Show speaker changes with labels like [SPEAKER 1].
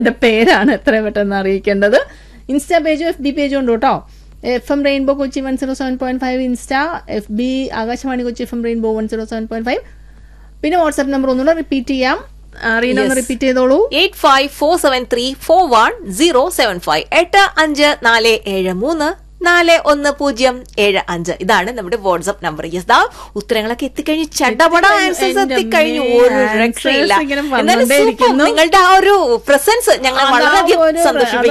[SPEAKER 1] ന്റെ പേരാണ് എത്രയും പെട്ടെന്ന് അറിയിക്കേണ്ടത് ഇൻസ്റ്റാ പേജും എഫ് ബി പേജും ഉണ്ട് കേട്ടോ F M rainbow Kochi one zero seven point five insta F B Akashvani Kochi F M rainbow one zero seven point five പിന്നെ വാട്സ്ആപ്പ് നമ്പർ ഒന്നുകൂടെ റിപ്പീറ്റ് ചെയ്യാം റീന ഒന്ന്
[SPEAKER 2] Yes.
[SPEAKER 1] റിപ്പീറ്റ് ചെയ്തോളൂ
[SPEAKER 2] eight five four seven three four one zero seven five എട്ട് അഞ്ച് നാല് ഏഴ് മൂന്ന് നാല് ഒന്ന് പൂജ്യം ഏഴ് അഞ്ച് ഇതാണ് നമ്മുടെ വാട്സ്ആപ്പ് നമ്പർ യെസ് ദാ ഉത്തരങ്ങളൊക്കെ എത്തിക്കഴിഞ്ഞു ചടപട
[SPEAKER 1] എത്തിക്കഴിഞ്ഞു.
[SPEAKER 2] ആൻസേഴ്സ്
[SPEAKER 1] എൻ്റെ
[SPEAKER 2] എത്തിക്കഴിഞ്ഞു
[SPEAKER 1] അമ്മേ,
[SPEAKER 2] ഒരു
[SPEAKER 1] answers
[SPEAKER 2] രക്ഷയില്ല
[SPEAKER 1] ഇങ്ങനെ
[SPEAKER 2] എന്നാലും
[SPEAKER 1] വന്നുകൊണ്ടേയിരിക്കുന്നു.
[SPEAKER 2] super. നിങ്ങളുടെ ആ ഒരു പ്രസൻസ് ഞങ്ങളെ
[SPEAKER 1] അതാ
[SPEAKER 2] വളരെയധികം
[SPEAKER 1] ഒരു-
[SPEAKER 2] സന്തോഷിപ്പിക്കും